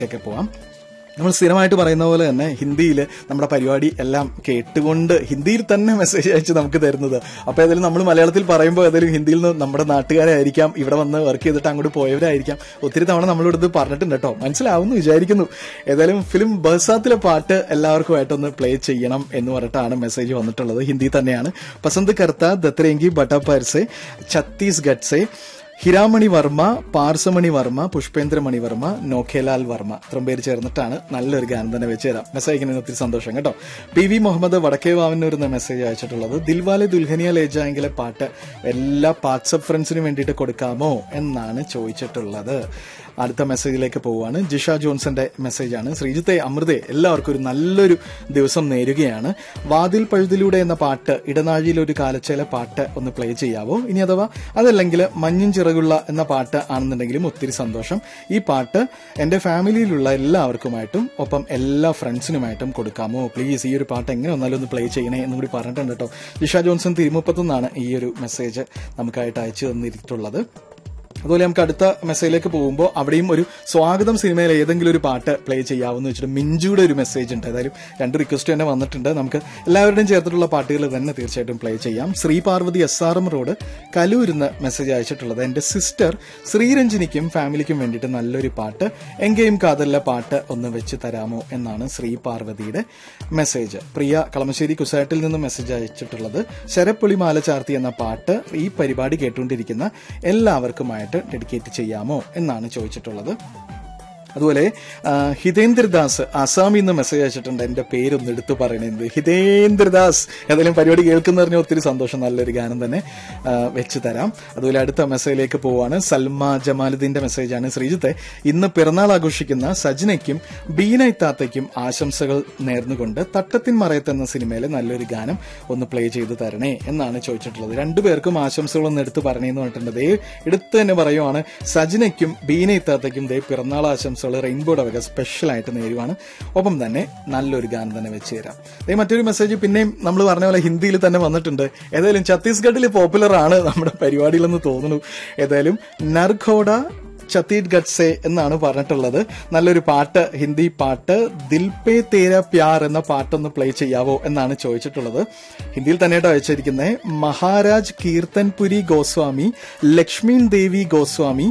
ഒക്കെ പോവാം നമ്മൾ സ്ഥിരമായിട്ട് പറയുന്ന പോലെ തന്നെ ഹിന്ദിയിൽ നമ്മുടെ പരിപാടി എല്ലാം കേട്ടുകൊണ്ട് ഹിന്ദിയിൽ തന്നെ മെസ്സേജ് അയച്ച് നമുക്ക് തരുന്നത് അപ്പോൾ ഏതായാലും നമ്മൾ മലയാളത്തിൽ പറയുമ്പോൾ ഏതായാലും ഹിന്ദിയിൽ നിന്ന് നമ്മുടെ നാട്ടുകാരായിരിക്കാം ഇവിടെ വന്ന് വർക്ക് ചെയ്തിട്ട് അങ്ങോട്ട് പോയവരായിരിക്കാം ഒത്തിരി തവണ നമ്മളോട് ഇത് പറഞ്ഞിട്ടുണ്ട് കേട്ടോ മനസ്സിലാവുമെന്ന് വിചാരിക്കുന്നു ഏതായാലും ഫിലിം ബർസാത്തിലെ പാട്ട് എല്ലാവർക്കുമായിട്ടൊന്ന് പ്ലേ ചെയ്യണം എന്ന് പറഞ്ഞിട്ടാണ് മെസ്സേജ് വന്നിട്ടുള്ളത് ഹിന്ദി തന്നെയാണ് പസന്ത് കർത്ത ദത്രേങ്കി ബട്ടാപർസെ ഛത്തീസ്ഗഡ് സെ ഹിരാമണി വർമ്മ പാർസമണി വർമ്മ പുഷ്പേന്ദ്രമണി വർമ്മ നോഖേലാൽ വർമ്മ ഇത്രയും പേര് ചേർന്നിട്ടാണ് നല്ലൊരു ഗാനം തന്നെ വെച്ച് തരാം മെസ്സേജ് അയക്കുന്നതിന് ഒത്തിരി സന്തോഷം കേട്ടോ പി വി മുഹമ്മദ് വടക്കേവാവിനൂർ എന്ന മെസ്സേജ് അയച്ചിട്ടുള്ളത് ദിൽവാലെ ദുൽഹനിയ ലേജായെങ്കിലെ പാട്ട് എല്ലാ വാട്സപ്പ് ഫ്രണ്ട്സിന് വേണ്ടിയിട്ട് കൊടുക്കാമോ എന്നാണ് ചോദിച്ചിട്ടുള്ളത് അടുത്ത മെസ്സേജിലേക്ക് പോവുകയാണ് ജിഷ ജോൺസന്റെ മെസ്സേജാണ് ശ്രീജിത്തെ അമൃതേ എല്ലാവർക്കും ഒരു നല്ലൊരു ദിവസം നേരുകയാണ് വാതിൽ പഴുതിലൂടെ എന്ന പാട്ട് ഇടനാഴിയിൽ ഒരു കാലച്ചേല പാട്ട് ഒന്ന് പ്ലേ ചെയ്യാവോ ഇനി അഥവാ അതല്ലെങ്കിൽ മഞ്ഞും ചിറകുള്ള എന്ന പാട്ട് ആണെന്നുണ്ടെങ്കിലും ഒത്തിരി സന്തോഷം ഈ പാട്ട് എന്റെ ഫാമിലിയിലുള്ള എല്ലാവർക്കുമായിട്ടും ഒപ്പം എല്ലാ ഫ്രണ്ട്സിനുമായിട്ടും കൊടുക്കാമോ പ്ലീസ് ഈ ഒരു പാട്ട് എങ്ങനെ വന്നാലും ഒന്ന് പ്ലേ ചെയ്യണേ എന്നും കൂടി പറഞ്ഞിട്ടുണ്ട് കേട്ടോ ജിഷ ജോൺസൺ തിരുമുപ്പത്തുനിന്നാണ് ഈ ഒരു മെസ്സേജ് നമുക്കായിട്ട് അയച്ചു തന്നിട്ടുള്ളത് അതുപോലെ നമുക്ക് അടുത്ത മെസ്സേജിലേക്ക് പോകുമ്പോൾ അവിടെയും ഒരു സ്വാഗതം സിനിമയിൽ ഏതെങ്കിലും ഒരു പാട്ട് പ്ലേ ചെയ്യാവുന്ന വെച്ചിട്ട് മിഞ്ചുയുടെ ഒരു മെസ്സേജ് ഉണ്ട് ഏതായാലും രണ്ട് റിക്വസ്റ്റ് തന്നെ വന്നിട്ടുണ്ട് നമുക്ക് എല്ലാവരുടെയും ചേർത്തിട്ടുള്ള പാട്ടുകൾ തന്നെ തീർച്ചയായിട്ടും പ്ലേ ചെയ്യാം Sri Parvathi S R M road കലൂരിന്ന് മെസ്സേജ് അയച്ചിട്ടുള്ളത് എന്റെ സിസ്റ്റർ ശ്രീരഞ്ജിനിക്കും ഫാമിലിക്കും വേണ്ടിയിട്ട് നല്ലൊരു പാട്ട് എങ്കെയും കാതലിലെ പാട്ട് ഒന്ന് വെച്ച് തരാമോ എന്നാണ് ശ്രീ പാർവതിയുടെ മെസ്സേജ് പ്രിയ കളമശ്ശേരി കുസാറ്റിൽ നിന്ന് മെസ്സേജ് അയച്ചിട്ടുള്ളത് ശരപ്പൊളി മാല ചാർത്തി എന്ന പാട്ട് ഈ പരിപാടി കേട്ടുകൊണ്ടിരിക്കുന്ന എല്ലാവർക്കുമായിട്ട് ഡെഡിക്കേറ്റ് ചെയ്യാമോ എന്നാണ് ചോദിച്ചിട്ടുള്ളത് അതുപോലെ ആ, ഹിതേന്ദ്രദാസ് ആസാമിൽ നിന്ന് മെസ്സേജ് അയച്ചിട്ടുണ്ട് എന്റെ പേരൊന്ന് എടുത്തു പറയണത് ഹിതേന്ദ്രദാസ് ഏതായാലും പരിപാടി കേൾക്കുന്നറിഞ്ഞ ഒത്തിരി സന്തോഷം നല്ലൊരു ഗാനം തന്നെ ആ, വെച്ച് തരാം അതുപോലെ അടുത്ത മെസ്സേജിലേക്ക് പോവാണ് സൽമ ജമാലുദ്ദീന്റെ മെസ്സേജാണ് ശ്രീജിത്തെ ഇന്ന് പിറന്നാൾ ആഘോഷിക്കുന്ന സജിനയ്ക്കും ബീന ഇത്താത്തയ്ക്കും ആശംസകൾ നേർന്നുകൊണ്ട് തട്ടത്തിൻ മറയത്ത് എന്ന സിനിമയിലെ നല്ലൊരു ഗാനം ഒന്ന് പ്ലേ ചെയ്ത് തരണേ എന്നാണ് ചോദിച്ചിട്ടുള്ളത് രണ്ടുപേർക്കും ആശംസകൾ ഒന്ന് എടുത്ത് പറഞ്ഞെന്ന് പറഞ്ഞിട്ടുണ്ട് ദേ എടുത്ത് തന്നെ പറയുവാണ് സജിനയ്ക്കും ബീന ഇത്താത്തയ്ക്കും ദേ പിറന്നാൾ ആശംസകൾ റെയിൻബോയുടെ വക സ്പെഷ്യൽ ആയിട്ട് നേരുവാണ് ഒപ്പം തന്നെ നല്ലൊരു ഗാനം തന്നെ വെച്ച് തരാം ദേ മറ്റൊരു മെസ്സേജ് പിന്നെയും നമ്മൾ പറഞ്ഞ പോലെ ഹിന്ദിയിൽ തന്നെ വന്നിട്ടുണ്ട് ഏതായാലും ഛത്തീസ്ഗഡിൽ പോപ്പുലർ ആണ് നമ്മുടെ പരിപാടിയിലെന്ന് തോന്നുന്നു ഏതായാലും നർഖോഡ ഛത്തീസ്ഗഡ് സെ എന്നാണ് പറഞ്ഞിട്ടുള്ളത് നല്ലൊരു പാട്ട് ഹിന്ദി പാട്ട് ദിൽ പേ തേര പ്യാർ എന്ന പാട്ടൊന്ന് പ്ലേ ചെയ്യാവോ എന്നാണ് ചോദിച്ചിട്ടുള്ളത് ഹിന്ദിയിൽ തന്നെയായിട്ട് അയച്ചിരിക്കുന്നത് മഹാരാജ് കീർത്തൻപുരി ഗോസ്വാമി ലക്ഷ്മീൻ ദേവി ഗോസ്വാമി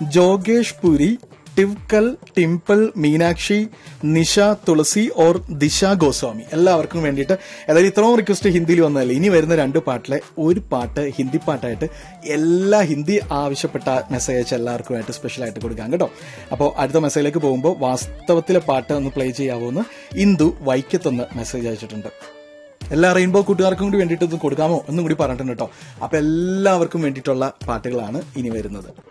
ജോഗേഷ് പുരി ടിവ്കൽ ടിംപിൾ മീനാക്ഷി നിഷ തുളസി ഓർ ദിശ ഗോസ്വാമി എല്ലാവർക്കും വേണ്ടിയിട്ട് അതായത് ഇത്രയും റിക്വസ്റ്റ് ഹിന്ദിയിൽ വന്നതല്ലേ ഇനി വരുന്ന രണ്ട് പാട്ടിലെ ഒരു പാട്ട് ഹിന്ദി പാട്ടായിട്ട് എല്ലാ ഹിന്ദി ആവശ്യപ്പെട്ട മെസ്സേജ് അയച്ച എല്ലാവർക്കുമായിട്ട് സ്പെഷ്യൽ ആയിട്ട് കൊടുക്കാം കേട്ടോ അപ്പോൾ അടുത്ത മെസ്സേജിലേക്ക് പോകുമ്പോൾ വാസ്തവത്തിലെ പാട്ട് ഒന്ന് പ്ലേ ചെയ്യാവോ എന്ന് ഇന്ദു വൈക്കത്തൊന്ന് മെസ്സേജ് അയച്ചിട്ടുണ്ട് എല്ലാ റെയിൻബോ കൂട്ടുകാർക്കും കൂടി വേണ്ടിയിട്ട് ഇത് കൊടുക്കാമോ എന്നും കൂടി പറഞ്ഞിട്ടുണ്ട് കേട്ടോ അപ്പൊ എല്ലാവർക്കും വേണ്ടിയിട്ടുള്ള പാട്ടുകളാണ് ഇനി വരുന്നത്